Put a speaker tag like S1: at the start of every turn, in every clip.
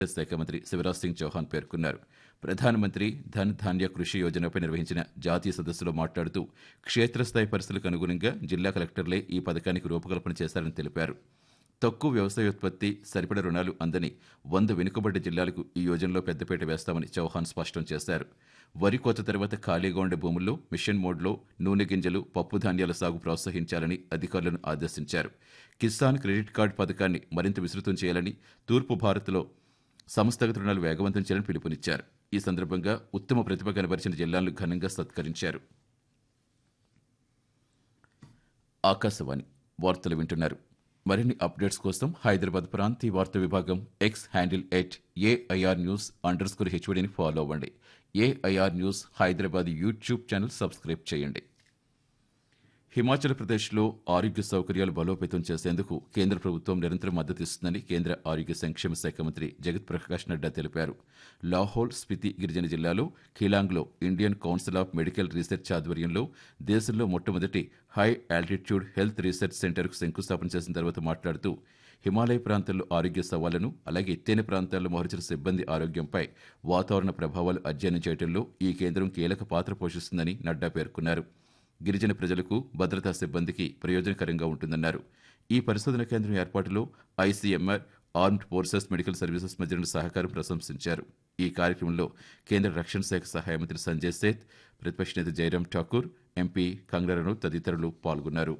S1: శాఖ మంత్రి శివరాజ్ సింగ్ చౌహాన్ పేర్కొన్నారు ప్రధానమంత్రి ధన్ ధాన్య కృషి యోజనపై నిర్వహించిన జాతీయ సదస్సులో మాట్లాడుతూ క్షేత్రస్థాయి పరిస్థితులకు అనుగుణంగా జిల్లా కలెక్టర్లే ఈ పథకానికి రూపకల్పన చేశారని తెలిపారు తక్కువ వ్యవసాయోత్పత్తి సరిపడ రుణాలు అందని వంద వెనుకబడ్డ జిల్లాలకు ఈ యోజనలో పెద్దపీట వేస్తామని చౌహాన్ స్పష్టం చేశారు వరి కోత తర్వాత ఖాళీగా ఉండే భూముల్లో మిషన్ మోడ్లో నూనె గింజలు పప్పు ధాన్యాల సాగు ప్రోత్సహించాలని అధికారులను ఆదేశించారు కిసాన్ క్రెడిట్ కార్డు పథకాన్ని మరింత విస్తృతం చేయాలని తూర్పు భారత్లో సంస్థగత రుణాలు వేగవంతం చేయాలని పిలుపునిచ్చారు ఈ సందర్భంగా ఉత్తమ ప్రతిభ కనబరిచిన జిల్లాలను ఘనంగా సత్కరించారు ఆకాశవాణి వార్తలు వింటున్నారు మరిన్ని అప్డేట్స్ కోసం హైదరాబాద్ ప్రాంతీయ వార్తా విభాగం X handle at AIR news underscore స్కోర్ హెచ్వడిని ఫాలో అవ్వండి AIR news Hyderabad YouTube channel subscribe చేయండి హిమాచల్ ప్రదేశ్లో ఆరోగ్య సౌకర్యాలు బలోపేతం చేసేందుకు కేంద్ర ప్రభుత్వం నిరంతరం మద్దతు ఇస్తుందని కేంద్ర ఆరోగ్య సంక్షేమ శాఖ మంత్రి జగత్ ప్రకాష్ నడ్డా తెలిపారు లాహోల్ స్పితి గిరిజన జిల్లాలో ఖిలాంగ్లో Indian Council of Medical Research ఆధ్వర్యంలో దేశంలో మొట్టమొదటి హై ఆల్టిట్యూడ్ హెల్త్ రీసెర్చ్ సెంటర్కు శంకుస్థాపన చేసిన తర్వాత మాట్లాడుతూ హిమాలయ ప్రాంతాల్లో ఆరోగ్య సవాళ్లను అలాగే ఎత్తైన ప్రాంతాల్లో మోహరించిన సిబ్బంది ఆరోగ్యంపై వాతావరణ ప్రభావాలు అధ్యయనం చేయడంలో ఈ కేంద్రం కీలక పాత్ర పోషిస్తుందని నడ్డా పేర్కొన్నారు గిరిజన ప్రజలకు భద్రతా సిబ్బందికి ప్రయోజనకరంగా ఉంటుందన్నారు ఈ పరిశోధన కేంద్రం ఏర్పాటులో ICMR Armed Forces Medical Services మధ్య సహకారం ప్రశంసించారు ఈ కార్యక్రమంలో కేంద్ర రక్షణ శాఖ సహాయ మంత్రి సంజయ్ సేత్ ప్రతిపక్ష నేత జయరాం ఠాకూర్ ఎంపీ కంగరను తదితరులు పాల్గొన్నారు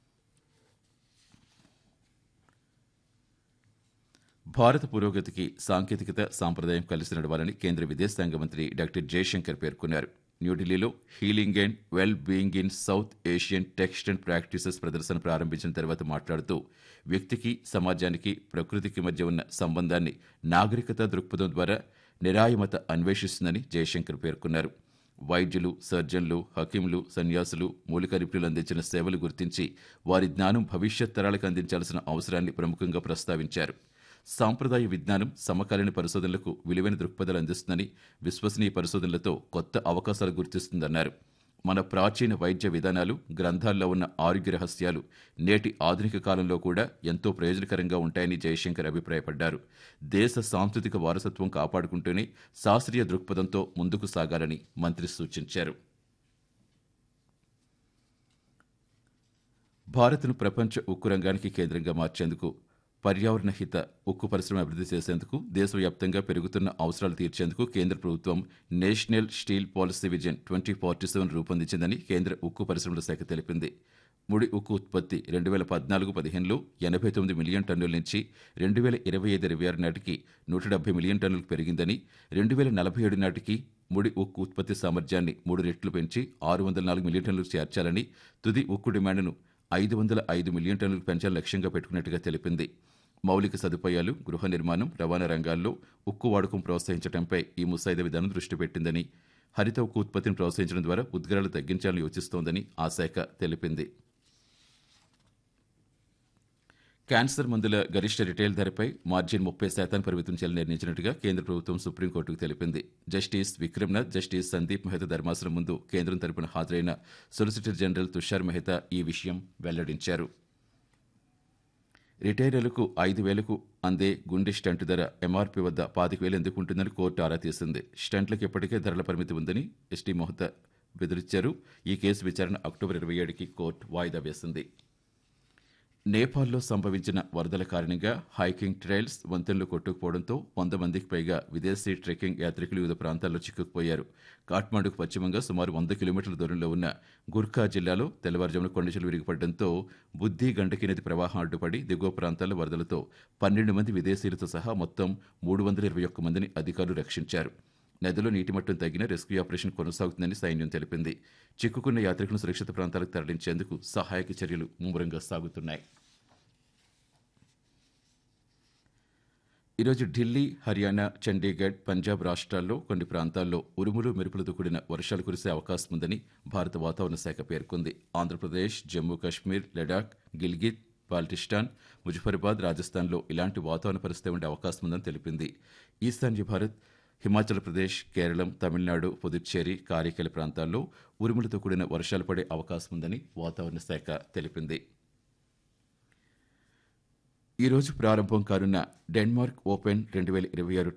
S1: భారత పురోగతికి సాంకేతికత సాంప్రదాయం కలిసి నడవాలని కేంద్ర విదేశాంగ మంత్రి డాక్టర్ జయశంకర్ పేర్కొన్నారు న్యూఢిల్లీలో healing and well being in South Asian text and practices ప్రదర్శన ప్రారంభించిన తర్వాత మాట్లాడుతూ వ్యక్తికి సమాజానికి ప్రకృతికి మధ్య ఉన్న సంబంధాన్ని నాగరికత దృక్పథం ద్వారా నిరాయమత అన్వేషిస్తుందని జయశంకర్ పేర్కొన్నారు వైద్యులు సర్జన్లు హకీంలు సన్యాసులు మూలిక నిపుణులు అందించిన సేవలు గుర్తించి వారి జ్ఞానం భవిష్యత్ తరాలకు అందించాల్సిన అవసరాన్ని ప్రముఖంగా ప్రస్తావించారు సాంప్రదాయ విజ్ఞానం సమకాలీన పరిశోధనలకు విలువైన దృక్పథాలు అందిస్తుందని విశ్వసనీయ పరిశోధనలతో కొత్త అవకాశాలు గుర్తిస్తుందన్నారు మన ప్రాచీన వైద్య విధానాలు గ్రంథాల్లో ఉన్న ఆరోగ్య రహస్యాలు నేటి ఆధునిక కాలంలో కూడా ఎంతో ప్రయోజనకరంగా ఉంటాయని జయశంకర్ అభిప్రాయపడ్డారు దేశ సాంస్కృతిక వారసత్వం కాపాడుకుంటూనే శాస్త్రీయ దృక్పథంతో ముందుకు సాగాలని మంత్రి సూచించారు భారత్ను ప్రపంచ ఉక్కు రంగానికి కేంద్రంగా మార్చేందుకు పర్యావరణ హిత ఉక్కు పరిశ్రమ అభివృద్ధి చేసేందుకు దేశవ్యాప్తంగా పెరుగుతున్న అవసరాలు తీర్చేందుకు కేంద్ర ప్రభుత్వం national steel policy vision twenty forty seven రూపొందించిందని కేంద్ర ఉక్కు పరిశ్రమల శాఖ తెలిపింది ముడి ఉక్కు ఉత్పత్తి రెండు వేల పద్నాలుగు పదిహేనులో ఎనభై తొమ్మిది మిలియన్ టన్నుల నుంచి రెండు వేల ఇరవై ఐదు ఇరవై ఆరు నాటికి నూట డెబ్బై మిలియన్ టన్నులకు పెరిగిందని రెండు వేల నలభై ఏడు నాటికి ముడి ఉక్కు ఉత్పత్తి సామర్థ్యాన్ని మూడు రెట్లు పెంచి ఆరు వందల నాలుగు మిలియన్ టన్నులకు చేర్చాలని తుది ఉక్కు డిమాండ్ను ఐదు వందల ఐదు మిలియన్ టన్నులకు పెంచాలని లక్ష్యంగా పెట్టుకున్నట్టుగా తెలిపింది మౌలిక సదుపాయాలు గృహ నిర్మాణం రవాణా రంగాల్లో ఉక్కు వాడకం ప్రోత్సహించడంపై ఈ ముసాయిదా విధానం దృష్టి పెట్టిందని హరిత ఉక్కు ఉత్పత్తిని ప్రోత్సహించడం ద్వారా ఉద్గారాలు తగ్గించాలని యోచిస్తోందని ఆ శాఖ తెలిపింది క్యాన్సర్ మందుల గరిష్ట రిటైల్ ధరపై మార్జిన్ ముప్పై శాతాన్ని పరిమితం చేయాలని నిర్ణయించినట్టుగా కేంద్ర ప్రభుత్వం సుప్రీంకోర్టుకు తెలిపింది జస్టిస్ విక్రమ్నాథ్ జస్టిస్ సందీప్ మెహతా ధర్మాసనం ముందు కేంద్రం తరపున హాజరైన సొలిసిటర్ జనరల్ తుషార్ మెహతా ఈ విషయం వెల్లడించారు రిటైలర్లకు ఐదు వేలకు అందే గుండె స్టంట్ ధర ఎంఆర్పీ వద్ద పాతిక వేలు ఎందుకు ఉంటుందని కోర్టు ఆరా తీసింది స్టంట్లకు ఇప్పటికే ధరల పరిమితి ఉందని ఎస్టీ మొహతా బెదిరించారు ఈ కేసు విచారణ అక్టోబర్ ఇరవై ఏడుకి కోర్టు వాయిదా వేసింది నేపాల్లో సంభవించిన వరదల కారణంగా హైకింగ్ ట్రైల్స్ వంతెనలు కొట్టుకుపోవడంతో వంద మందికి పైగా విదేశీ ట్రెక్కింగ్ యాత్రికులు వివిధ ప్రాంతాల్లో చిక్కుకుపోయారు కాఠ్మాండుకు పశ్చిమంగా సుమారు వంద కిలోమీటర్ల దూరంలో ఉన్న గుర్ఖా జిల్లాలో తెల్లవారుజామున కొండచెలు విరిగిపడడంతో బుద్ధి గండకి నది ప్రవాహం అడ్డుపడి దిగువ ప్రాంతాల్లో వరదలతో పన్నెండు మంది విదేశీయులతో సహా మొత్తం మూడు వందల ఇరవై ఒక్క మందిని అధికారులు రక్షించారు నదిలో నీటిమట్టం తగ్గిన రెస్క్యూ ఆపరేషన్ కొనసాగుతుందని సైన్యం తెలిపింది చిక్కుకున్న యాత్రికులను సురక్షిత ప్రాంతాలకు తరలించేందుకు సహాయక చర్యలు ముమ్మరంగా సాగుతున్నాయి ఈరోజు ఢిల్లీ హర్యానా చండీగఢ్ పంజాబ్ రాష్ట్రాల్లో కొన్ని ప్రాంతాల్లో ఉరుములు మెరుపులతో కూడిన వర్షాలు కురిసే అవకాశం ఉందని భారత వాతావరణ శాఖ పేర్కొంది ఆంధ్రప్రదేశ్ జమ్మూ కాశ్మీర్ లడాక్ గిల్గిత్ బాల్టిస్టాన్ ముజఫరాబాద్ రాజస్థాన్లో ఇలాంటి వాతావరణ పరిస్థితి ఉండే అవకాశం ఉందని తెలిపింది ఈశాన్య భారత్ హిమాచల్ ప్రదేశ్ కేరళం తమిళనాడు పుదుచ్చేరి కారైకల ప్రాంతాల్లో ఉరుములతో కూడిన వర్షాలు పడే అవకాశం ఉందని వాతావరణ శాఖ తెలిపింది ఈ రోజు ప్రారంభం కానున్న డెన్మార్క్ ఓపెన్ రెండు వేల ఇరవై ఆరు